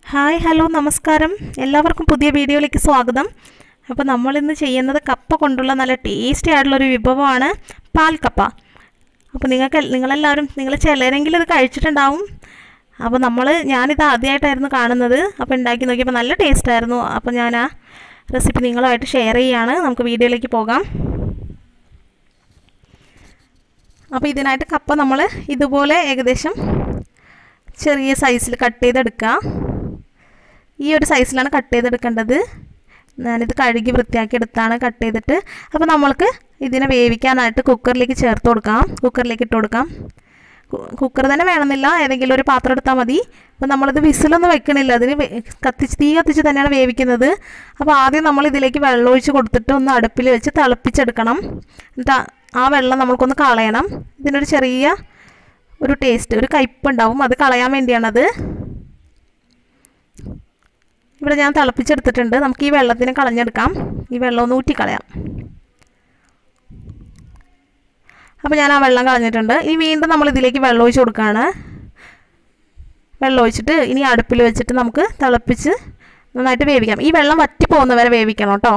hi hello നമസ്കാരം എല്ലാവർക്കും പുതിയ വീഡിയോയിലേക്ക് സ്വാഗതം അപ്പോൾ നമ്മളിന്ന് ചെയ്യുന്നത് കപ്പ കൊണ്ടുള്ള നല്ല ടേസ്റ്റി ആയിട്ടുള്ളൊരു വിഭവമാണ് പാൽ കപ്പ അപ്പോൾ നിങ്ങൾക്ക് നിങ്ങളെല്ലാവരും നിങ്ങൾ ചിലരെങ്കിലും ഇത് കഴിച്ചിട്ടുണ്ടാവും അപ്പോൾ നമ്മൾ ഞാനിത് ആദ്യമായിട്ടായിരുന്നു കാണുന്നത് അപ്പോൾ ഉണ്ടാക്കി നോക്കിയപ്പോൾ നല്ല ടേസ്റ്റായിരുന്നു അപ്പോൾ ഞാൻ ആ റെസിപ്പി നിങ്ങളുമായിട്ട് ഷെയർ ചെയ്യുകയാണ് നമുക്ക് വീഡിയോയിലേക്ക് പോകാം അപ്പോൾ ഇതിനായിട്ട് കപ്പ നമ്മൾ ഇതുപോലെ ഏകദേശം ചെറിയ സൈസിൽ കട്ട് ചെയ്തെടുക്കുക ഈ ഒരു സൈസിലാണ് കട്ട് ചെയ്തെടുക്കേണ്ടത് ഞാനിത് കഴുകി വൃത്തിയാക്കി എടുത്താണ് കട്ട് ചെയ്തിട്ട് അപ്പോൾ നമ്മൾക്ക് ഇതിനെ വേവിക്കാനായിട്ട് കുക്കറിലേക്ക് ചേർത്ത് കൊടുക്കാം കുക്കറിലേക്ക് ഇട്ട് കൊടുക്കാം കുക്കർ തന്നെ വേണമെന്നില്ല ഏതെങ്കിലും ഒരു പാത്രം എടുത്താൽ മതി അപ്പോൾ നമ്മളിത് വിസിലൊന്നും വെക്കണില്ല അതിന് കത്തിച്ച് തീ കത്തിച്ച് തന്നെയാണ് വേവിക്കുന്നത് അപ്പോൾ ആദ്യം നമ്മൾ ഇതിലേക്ക് വെള്ളം ഒഴിച്ച് കൊടുത്തിട്ട് ഒന്ന് അടുപ്പിൽ വെച്ച് തിളപ്പിച്ചെടുക്കണം എന്നിട്ട് ആ വെള്ളം നമ്മൾക്കൊന്ന് കളയണം ഇതിനൊരു ചെറിയ ഒരു ടേസ്റ്റ് ഒരു കയ്പുണ്ടാവും അത് കളയാൻ വേണ്ടിയാണത് ഇവിടെ ഞാൻ തിളപ്പിച്ചെടുത്തിട്ടുണ്ട് നമുക്ക് ഈ വെള്ളത്തിന് കളഞ്ഞെടുക്കാം ഈ വെള്ളം ഒന്ന് ഊറ്റിക്കളയാം അപ്പോൾ ഞാൻ ആ വെള്ളം കളഞ്ഞിട്ടുണ്ട് ഇനി വീണ്ടും നമ്മൾ ഇതിലേക്ക് വെള്ളം ഒഴിച്ച് കൊടുക്കുകയാണ് വെള്ളം ഒഴിച്ചിട്ട് ഇനി അടുപ്പിൽ വെച്ചിട്ട് നമുക്ക് തിളപ്പിച്ച് നന്നായിട്ട് വേവിക്കാം ഈ വെള്ളം വറ്റി പോകുന്ന വരെ വേവിക്കണം കേട്ടോ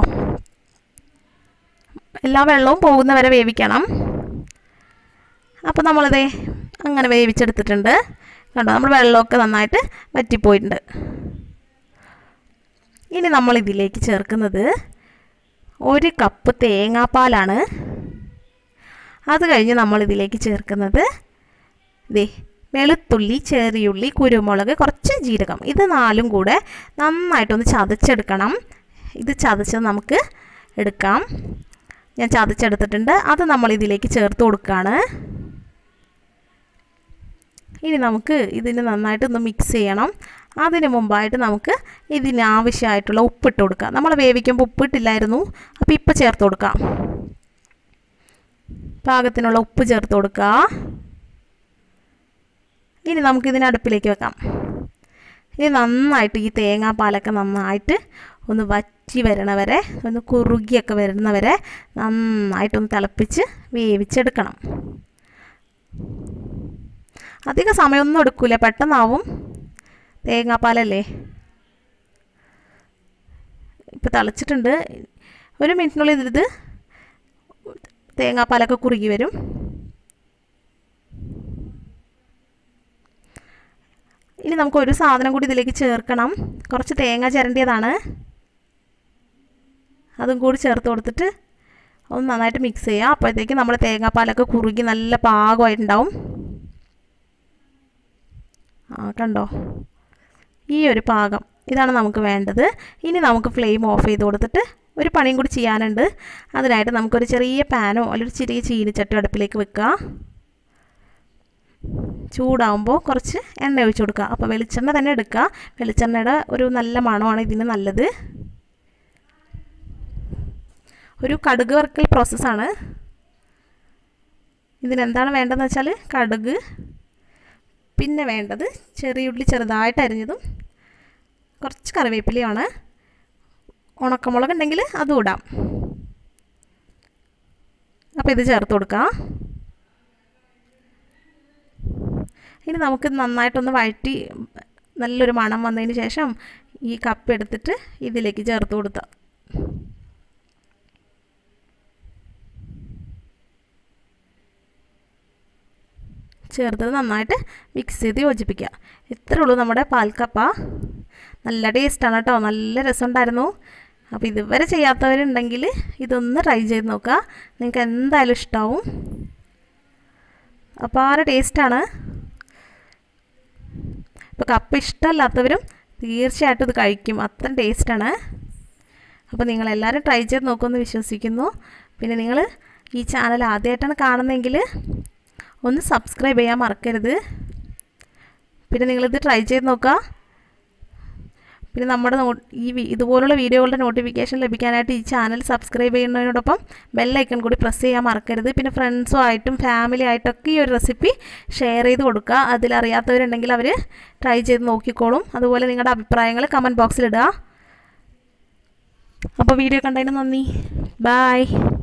എല്ലാ വെള്ളവും പോകുന്ന വരെ വേവിക്കണം അപ്പോൾ നമ്മളിതേ അങ്ങനെ വേവിച്ചെടുത്തിട്ടുണ്ട് കണ്ടോ നമ്മൾ വെള്ളമൊക്കെ നന്നായിട്ട് വറ്റിപ്പോയിട്ടുണ്ട് ഇനി നമ്മൾ ഇതിലേക്ക് ചേർക്കുന്നത് ഒരു കപ്പ് തേങ്ങാപ്പാലാണ് അത് കഴിഞ്ഞ് നമ്മൾ ഇതിലേക്ക് ചേർക്കുന്നത് ദേ വെളുത്തുള്ളി ചെറിയുള്ളി കുരുമുളക് കുറച്ച് ജീരകം ഇത് നാലും കൂടെ നന്നായിട്ടൊന്ന് ചതച്ചെടുക്കണം ഇത് ചതച്ചത് നമുക്ക് എടുക്കാം ഞാൻ ചതച്ചെടുത്തിട്ടുണ്ട് അത് നമ്മൾ ഇതിലേക്ക് ചേർത്ത് കൊടുക്കുകയാണ് ഇനി നമുക്ക് ഇതിന് നന്നായിട്ടൊന്ന് മിക്സ് ചെയ്യണം അതിന് മുമ്പായിട്ട് നമുക്ക് ഇതിന് ആവശ്യമായിട്ടുള്ള ഉപ്പിട്ട് കൊടുക്കാം നമ്മൾ വേവിക്കുമ്പോൾ ഉപ്പിട്ടില്ലായിരുന്നു അപ്പോൾ ഇപ്പോൾ ചേർത്ത് കൊടുക്കാം പാകത്തിനുള്ള ഉപ്പ് ചേർത്ത് കൊടുക്കുക ഇനി നമുക്കിതിന് അടുപ്പിലേക്ക് വെക്കാം ഇനി നന്നായിട്ട് ഈ തേങ്ങാപ്പാലൊക്കെ നന്നായിട്ട് ഒന്ന് വറ്റി വരണ വരെ ഒന്ന് കുറുകിയൊക്കെ വരുന്ന വരെ നന്നായിട്ടൊന്ന് തിളപ്പിച്ച് വേവിച്ചെടുക്കണം അധിക സമയമൊന്നും എടുക്കില്ല പെട്ടെന്നാവും തേങ്ങാപ്പാലല്ലേ ഇപ്പോൾ തിളച്ചിട്ടുണ്ട് ഒരു മിനിറ്റിനുള്ളിൽ ഇത് തേങ്ങാപ്പാലൊക്കെ കുറുകി വരും ഇനി നമുക്ക് ഒരു സാധനം കൂടി ഇതിലേക്ക് ചേർക്കണം കുറച്ച് തേങ്ങ ചിരണ്ടിയതാണ് അതും കൂടി ചേർത്ത് കൊടുത്തിട്ട് ഒന്ന് നന്നായിട്ട് മിക്സ് ചെയ്യുക അപ്പോഴത്തേക്ക് നമ്മുടെ തേങ്ങാപ്പാലൊക്കെ കുറുകി നല്ല പാകമായിട്ടുണ്ടാവും ആ കണ്ടോ ഈ ഒരു പാകം ഇതാണ് നമുക്ക് വേണ്ടത് ഇനി നമുക്ക് ഫ്ലെയിം ഓഫ് ചെയ്ത് കൊടുത്തിട്ട് ഒരു പണിയും കൂടി ചെയ്യാനുണ്ട് അതിനായിട്ട് നമുക്കൊരു ചെറിയ പാനോ അല്ലെങ്കിൽ ചെറിയ ചീനിച്ചട്ടി അടുപ്പിലേക്ക് വെക്കുക ചൂടാവുമ്പോൾ കുറച്ച് എണ്ണ ഒഴിച്ച് കൊടുക്കുക അപ്പോൾ വെളിച്ചെണ്ണ തന്നെ എടുക്കുക വെളിച്ചെണ്ണയുടെ ഒരു നല്ല മണമാണ് ഇതിന് നല്ലത് ഒരു കടുക് വറുക്കൽ പ്രോസസ്സാണ് ഇതിനെന്താണ് വേണ്ടതെന്ന് വെച്ചാൽ കടുക് പിന്നെ വേണ്ടത് ചെറിയുള്ളി ചെറുതായിട്ട് അരിഞ്ഞതും കുറച്ച് കറിവേപ്പിലയാണ് ഉണക്കമുളക് ഉണ്ടെങ്കിൽ അതും ഇടാം അപ്പോൾ ഇത് ചേർത്ത് കൊടുക്കാം ഇനി നമുക്ക് നന്നായിട്ടൊന്ന് വഴറ്റി നല്ലൊരു മണം വന്നതിന് ശേഷം ഈ കപ്പ് എടുത്തിട്ട് ഇതിലേക്ക് ചേർത്ത് കൊടുത്താൽ ചേർത്തത് നന്നായിട്ട് മിക്സ് ചെയ്ത് യോജിപ്പിക്കുക ഇത്രേ ഉള്ളൂ നമ്മുടെ പാൽക്കപ്പ നല്ല ടേസ്റ്റാണ് കേട്ടോ നല്ല രസമുണ്ടായിരുന്നു അപ്പോൾ ഇതുവരെ ചെയ്യാത്തവരുണ്ടെങ്കിൽ ഇതൊന്ന് ട്രൈ ചെയ്ത് നോക്കുക നിങ്ങൾക്ക് എന്തായാലും ഇഷ്ടമാവും അപാര ടേസ്റ്റാണ് ഇപ്പോൾ കപ്പ ഇഷ്ടമല്ലാത്തവരും തീർച്ചയായിട്ടും ഇത് കഴിക്കും അത്ര ടേസ്റ്റാണ് അപ്പോൾ നിങ്ങളെല്ലാവരും ട്രൈ ചെയ്ത് നോക്കുമെന്ന് വിശ്വസിക്കുന്നു പിന്നെ നിങ്ങൾ ഈ ചാനൽ ആദ്യമായിട്ടാണ് കാണുന്നതെങ്കിൽ ഒന്ന് സബ്സ്ക്രൈബ് ചെയ്യാൻ മറക്കരുത് പിന്നെ നിങ്ങളിത് ട്രൈ ചെയ്ത് നോക്കുക പിന്നെ നമ്മുടെ ഈ ഇതുപോലുള്ള വീഡിയോകളുടെ നോട്ടിഫിക്കേഷൻ ലഭിക്കാനായിട്ട് ഈ ചാനൽ സബ്സ്ക്രൈബ് ചെയ്യുന്നതിനോടൊപ്പം ബെല്ലൈക്കൺ കൂടി പ്രസ് ചെയ്യാൻ മറക്കരുത് പിന്നെ ഫ്രണ്ട്സും ആയിട്ടും ഫാമിലി ആയിട്ടൊക്കെ ഈ ഒരു റെസിപ്പി ഷെയർ ചെയ്ത് കൊടുക്കുക അതിലറിയാത്തവരുണ്ടെങ്കിൽ അവർ ട്രൈ ചെയ്ത് നോക്കിക്കോളും അതുപോലെ നിങ്ങളുടെ അഭിപ്രായങ്ങൾ കമൻറ്റ് ബോക്സിലിടുക അപ്പോൾ വീഡിയോ കണ്ടതിന് നന്ദി ബായ്